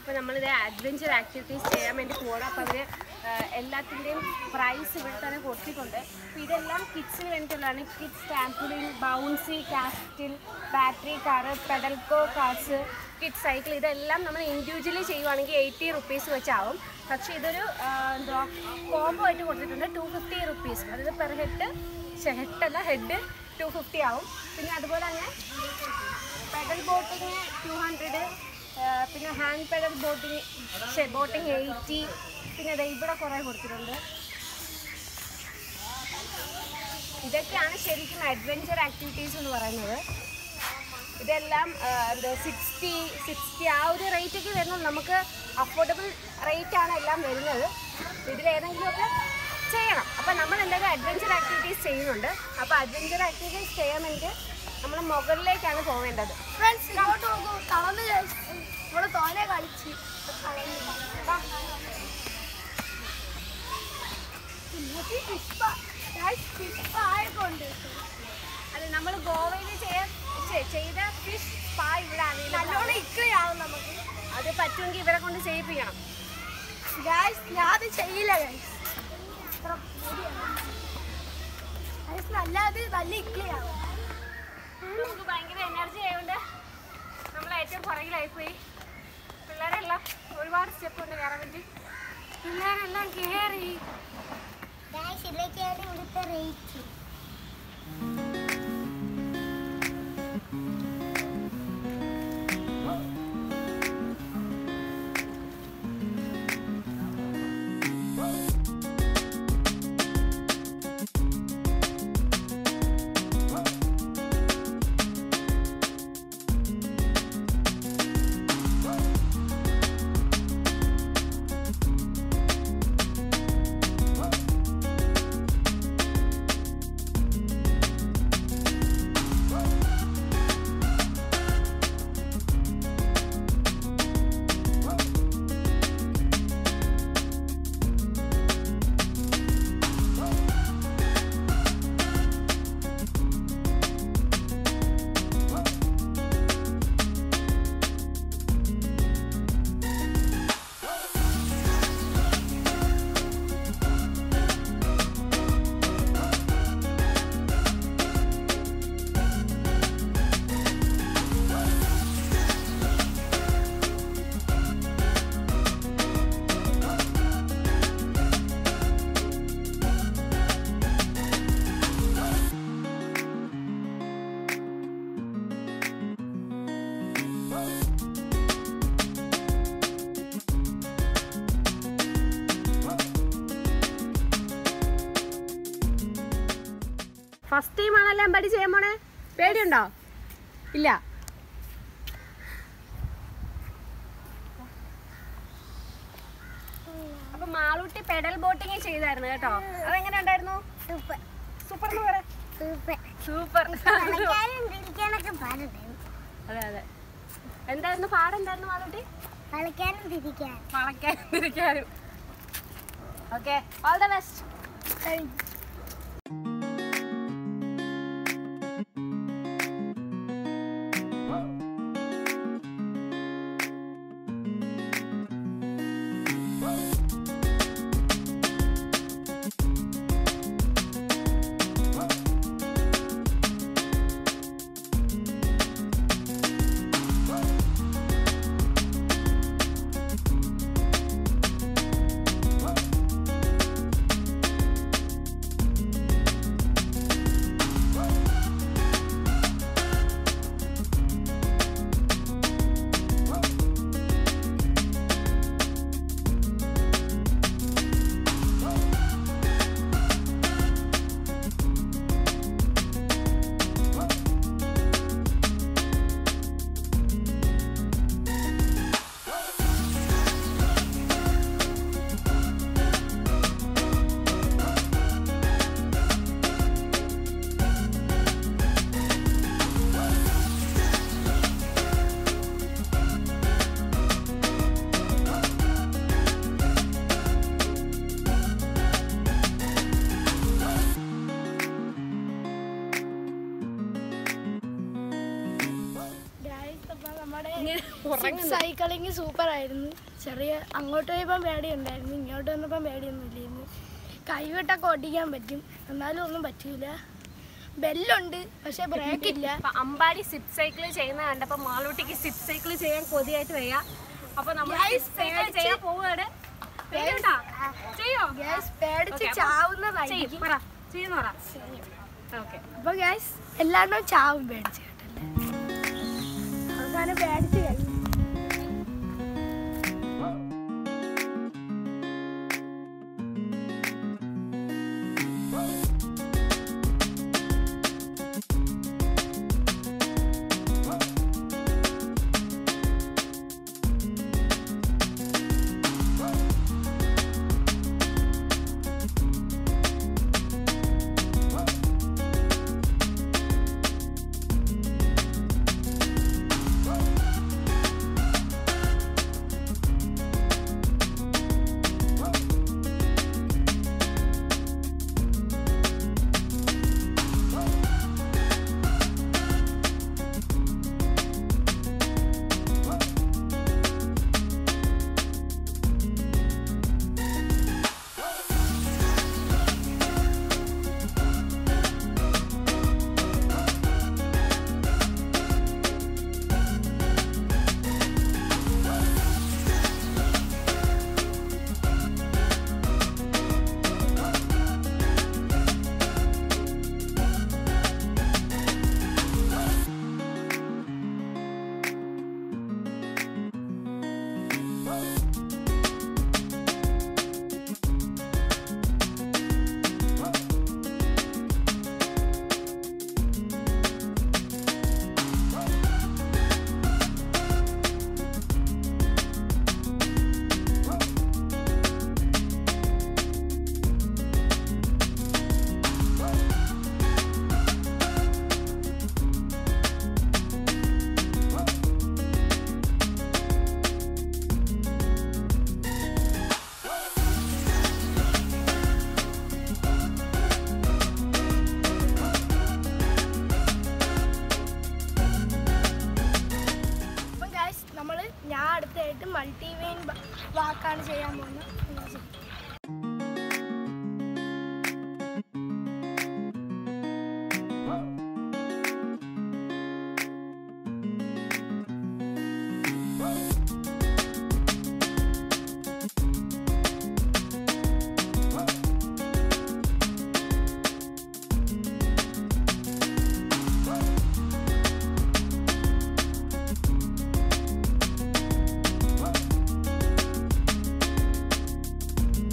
അപ്പോൾ നമ്മളിത് adventure activities ചെയ്യാൻ വേണ്ടി പോകണം അപ്പോൾ അവർ എല്ലാത്തിൻ്റെയും പ്രൈസ് ഇവിടെ തന്നെ കൊടുത്തിട്ടുണ്ട് അപ്പോൾ ഇതെല്ലാം കിഡ്സിന് വേണ്ടിയിട്ടുള്ളതാണ് kids trampoline bouncy castle battery car പെഡൽകോ കാർസ് കിഡ്സ് സൈക്കിൾ ഇതെല്ലാം നമ്മൾ ഇൻഡിവിജ്വലി ചെയ്യുവാണെങ്കിൽ എയ്റ്റി റുപ്പീസ് വെച്ചാവും പക്ഷേ ഇതൊരു ആ, എന്തുവാ കോംബോ ആയിട്ട് കൊടുത്തിട്ടുണ്ട് ടു ഫിഫ്റ്റി റുപ്പീസ് അതായത് പെർ ഹെഡ് ഹെഡ് അല്ല ഹെഡ് ടു ഫിഫ്റ്റി ആവും പിന്നെ അതുപോലെ തന്നെ പെഡൽ ബോട്ടിങ് ടു ഹൺഡ്രഡ് പിന്നെ hand pedal boating boating eighty പിന്നെ ദേ ഇവിടെ കുറേ കൊടുത്തിട്ടുണ്ട് ഇതൊക്കെയാണ് ശരിക്കും അഡ്വഞ്ചർ ആക്ടിവിറ്റീസ് എന്ന് പറയുന്നത് ഇതെല്ലാം ആ, എന്താ സിക്സ്റ്റി സിക്സ്റ്റി ആ ഒരു റേറ്റൊക്കെ വരുന്നുള്ളൂ നമുക്ക് അഫോർഡബിൾ റേറ്റ് ആണ് എല്ലാം വരുന്നത് ഇതിലേതെങ്കിലുമൊക്കെ ചെയ്യണം അപ്പം നമ്മൾ എന്തായാലും അഡ്വഞ്ചർ ആക്ടിവിറ്റീസ് ചെയ്യുന്നുണ്ട് അപ്പോൾ അഡ്വഞ്ചർ ആക്ടിവിറ്റീസ് ചെയ്യാൻ വേണ്ടി നമ്മൾ മുകളിലേക്കാണ് പോവേണ്ടത് ഫ്രണ്ട്സ് ഇങ്ങോട്ട് നോക്കൂ തളർന്ന് guys. ഇവിടെ തോനെ കളിച്ച് വാ. ആയതുകൊണ്ട് അത് നമ്മൾ ഗോവയിൽ ചെയ്യാൻ ചെ- ചെയ്ത ഫിഷ് സ്പാ ഇവിടെ അവൈലബിൾ നല്ലോണം ഇക്ലിയാവും നമുക്ക് അത് പറ്റുമെങ്കിൽ ഇവരെ കൊണ്ട് ചെയ്യിപ്പിക്കണം ഗായ്സ് ഞാൻ അത് ചെയ്യില്ല ഗൈസ് ഗൈസ് നല്ലത് നല്ല ഇക്ലിയാവും നമുക്ക് ഭയങ്കര എനർജി ആയതുകൊണ്ട് നമ്മൾ ഏറ്റവും പുറകിലായിപ്പോയി പിള്ളേരെല്ലാം ഒരുപാട് സ്റ്റെപ്പ് ഉണ്ട് കയറാൻ വേണ്ടി പിള്ളേരെല്ലാം കയറി ഗായ്സ് ഇതിലേക്കാണ് ഇവിടുത്തെ റേറ്റ് ഫസ്റ്റ് ടൈം ആണല്ലോ എമ്പടി ചെയ്യാൻ പോണേ പേടിയുണ്ടോ ഇല്ല അപ്പൊ മാളൂട്ടി പെഡൽ ബോട്ടിങ് ചെയ്തായിരുന്നു കേട്ടോ അതെങ്ങനെ ഉണ്ടായിരുന്നു സൂപ്പർ സൂപ്പർ എന്ന് പറ സൂപ്പർ സൂപ്പർ കളിക്കാനും തിരിക്കാനൊക്കെ പാടുണ്ടായിരുന്നു അതെ അതെ എന്തായിരുന്നു പാടെന്തായിരുന്നു മാളൂട്ടി കളിക്കാനും തിരിക്കാനും വളയ്ക്കാനും തിരിക്കാനും okay all the best kid cycling super ആയിരുന്നു ചെറിയ അങ്ങോട്ട് പോയപ്പോൾ പേടിയുണ്ടായിരുന്നു ഇങ്ങോട്ട് വന്നപ്പോൾ പേടിയൊന്നും ഇല്ലായിരുന്നു കൈവിട്ടൊക്കെ ഓടിക്കാൻ പറ്റും എന്നാലും ഒന്നും പറ്റൂല ബെല്ലുണ്ട് പക്ഷെ ബ്രേക്ക് ഇല്ല അപ്പൊ അമ്പാടി സിപ്പ് സൈക്കിൾ ചെയ്യുന്ന കണ്ടപ്പോ മാളൂട്ടിക്ക് സിപ്പ് സൈക്കിൾ ചെയ്യാൻ കൊതിയായിട്ട് വയ്യ അപ്പൊ നമ്മൾ Guys, സിപ്പ് സൈക്കിൾ ചെയ്യാൻ പോവുകയാണ് പേടിയുണ്ടോ ചെയ്യോ ഗ്യാസ് പേടിച്ച് Okay, അപ്പൊ ചാവുന്നതായിരിക്കും ചെയ്യും പറ ചെയ്യുന്ന പറ ഓക്കെ അപ്പൊ ഗ്യാസ് എല്ലാണ്ടും ചാവും പേടിച്ച് കേട്ടല്ലേ അവസാനം പേടിച്ച് കഴിഞ്ഞു അപ്പം ഗായ്സ് നമ്മൾ ഞാൻ അടുത്തായിട്ട് മൾട്ടിവെയിൻ വാക്കാണ് ചെയ്യാൻ പോകുന്നത് നിങ്ങൾ ചെയ്യും. Woo!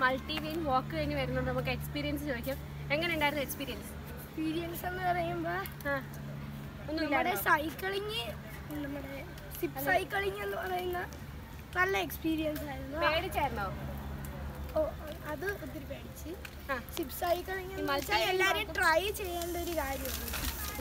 മൾട്ടി വെയിൻ വാക്ക് കഴിഞ്ഞ് വരുന്നുണ്ട് നമുക്ക് എക്സ്പീരിയൻസ് ചോദിക്കാം എങ്ങനെ ഉണ്ടായിരുന്നു എക്സ്പീരിയൻസ് എക്സ്പീരിയൻസ് എന്ന് പറയുമ്പോൾ ആ ഒന്നുമില്ല നമ്മുടെ സൈക്ലിങ് നമ്മുടെ സിപ്പ് സൈക്ലിംഗ് എന്ന് പറയുന്ന നല്ല എക്സ്പീരിയൻസ് ആയിരുന്നു പേടിച്ചായിരുന്നോ ഓ അത് ഒത്തിരി പേടിച്ച് ആ സിപ്പ് സൈക്ലിംഗ് എന്ന് multi വെച്ചാൽ എല്ലാവരും ട്രൈ ചെയ്യേണ്ട ഒരു കാര്യമാണ്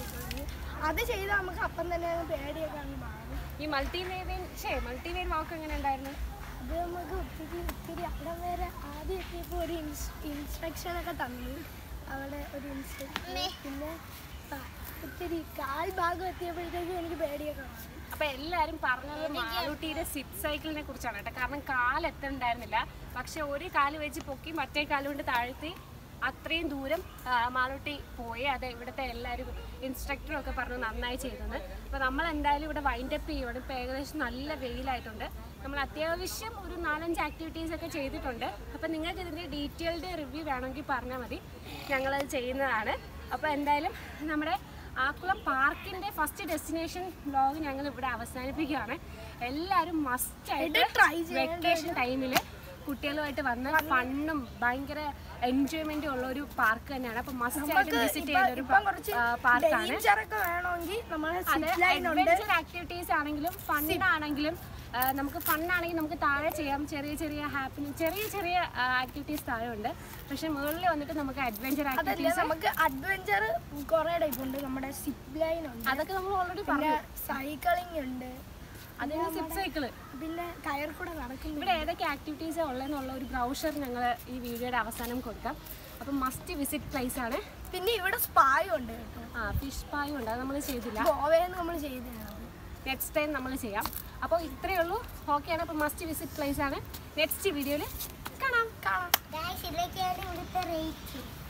അത് ചെയ്താൽ നമുക്ക് അപ്പം തന്നെ അങ്ങ് പേടിയൊക്കെ അങ്ങ് മാറും ഈ മൾട്ടി വെയിൻ ഷേ മൾട്ടി വെയിൻ വാക്ക് എങ്ങനെ ഉണ്ടായിരുന്നു അത് നമുക്ക് ഒത്തിരി ഒത്തിരി അവിടെ വരെ ആദ്യം എത്തിയപ്പോൾ ഒരു ഇൻസ്ട്രക്ഷൻ ഒക്കെ തന്നു അവിടെ ഒരു ഇൻസ്ട്രക്ഷൻ പിന്നെ ആ, ഒത്തിരി കാൽ ഭാഗം എത്തിയപ്പോഴത്തേക്കും എനിക്ക് പേടിയൊക്കെ മാറി അപ്പൊ എല്ലാരും പറഞ്ഞത് മാളൂട്ടിയുടെ സിപ്പ് സൈക്കിളിനെ കുറിച്ചാണ് കേട്ടോ കാരണം കാൽ എത്തണ്ടായിരുന്നില്ല പക്ഷെ ഒരു കാല് വെച്ച് പൊക്കി മറ്റേ കാല് കൊണ്ട് താഴ്ത്തി അത്രയും ദൂരം ആ, മാളൂട്ടി പോയി അത് ഇവിടുത്തെ എല്ലാവരും ഇൻസ്ട്രക്ടറും ഒക്കെ പറഞ്ഞു നന്നായി ചെയ്തത് അപ്പോൾ നമ്മൾ എന്തായാലും ഇവിടെ വൈൻഡപ്പ് ചെയ്യുവാണ് ഇപ്പോൾ ഏകദേശം നല്ല വെയിലായിട്ടുണ്ട് നമ്മൾ അത്യാവശ്യം ഒരു നാലഞ്ച് ആക്ടിവിറ്റീസ് ഒക്കെ ചെയ്തിട്ടുണ്ട് അപ്പോൾ നിങ്ങൾക്ക് ഇതിൻ്റെ ഡീറ്റെയിൽഡ് റിവ്യൂ വേണമെങ്കിൽ പറഞ്ഞാൽ മതി ഞങ്ങളത് ചെയ്യുന്നതാണ് അപ്പോൾ എന്തായാലും നമ്മുടെ ആക്കുളം പാർക്കിന്റെ ഫസ്റ്റ് ഡെസ്റ്റിനേഷൻ വ്ലോഗ് ഞങ്ങൾ ഇവിടെ അവസാനിപ്പിക്കുകയാണ് എല്ലാവരും മസ്റ്റ് ആയിട്ട് try ചെയ്യേണ്ട വെക്കേഷൻ ടൈമിൽ കുട്ടികളുമായിട്ട് വന്ന് ഫണ്ണും ഭയങ്കര എൻജോയ്മെന്റും ഉള്ള ഒരു പാർക്ക് തന്നെയാണ് അപ്പൊ മസ്റ്റ് ആയിട്ട് വിസിറ്റ് ചെയ്യേണ്ട ഒരു ഇപ്പം കുറച്ച് പാർക്കാണ് ഡേഞ്ചർ ഒക്കെ വേണമെങ്കിൽ നമ്മളെ അത് സിപ്പ് ലൈൻ ഉണ്ട് അഡ്വഞ്ചർ ആക്ടിവിറ്റീസ് ആണെങ്കിലും ഫണ്ണാണെങ്കിലും നമുക്ക് ഫണ്ണാണെങ്കിൽ നമുക്ക് താഴെ ചെയ്യാം ചെറിയ ചെറിയ ഹാപ്പി ചെറിയ ചെറിയ ആക്ടിവിറ്റീസ് താഴെ ഉണ്ട് പക്ഷെ മുകളിൽ വന്നിട്ട് നമുക്ക് അഡ്വഞ്ചർ അതല്ല ആക്ടിവിറ്റീസ് നമുക്ക് അഡ്വഞ്ചർ കുറെ ടൈപ്പ് ഉണ്ട് നമ്മുടെ സിപ്പ് ലൈൻ ഉണ്ട് അതൊക്കെ നമ്മൾ ഓൾറെഡി പിന്നെ പറഞ്ഞു സൈക്ലിംഗ് ഉണ്ട് അതിന് സിപ്പ് സൈക്കിള് പിന്നെ കയർ കൂടെ നടക്കുന്നു ഇവിടെ ഏതൊക്കെ ആക്ടിവിറ്റീസ് ഉള്ളതെന്നുള്ള ഒരു ബ്രൗഷർ ഞങ്ങൾ ഈ വീഡിയോയുടെ അവസാനം കൊടുക്കാം അപ്പം മസ്റ്റ് വിസിറ്റ് പ്ലേസ് ആണ് പിന്നെ ഇവിടെ സ്പായും ഉണ്ട് കേട്ടോ ആ ഫിഷ് പായും ഉണ്ട് അത് നമ്മൾ ചെയ്തില്ല ഗോവയിൽ നമ്മൾ ചെയ്തതാണ് നെക്സ്റ്റ് ടൈം നമ്മൾ ചെയ്യാം അപ്പോൾ ഇത്രയേ ഉള്ളൂ ഓക്കെയാണ് അപ്പോൾ മസ്റ്റ് വിസിറ്റ് പ്ലേസ് ആണ് നെക്സ്റ്റ് വീഡിയോയിൽ കാണാം കാണാം ഗായ്സ് ഇതൊക്കെയാണ് ഇവിടുത്തെ റേറ്റ്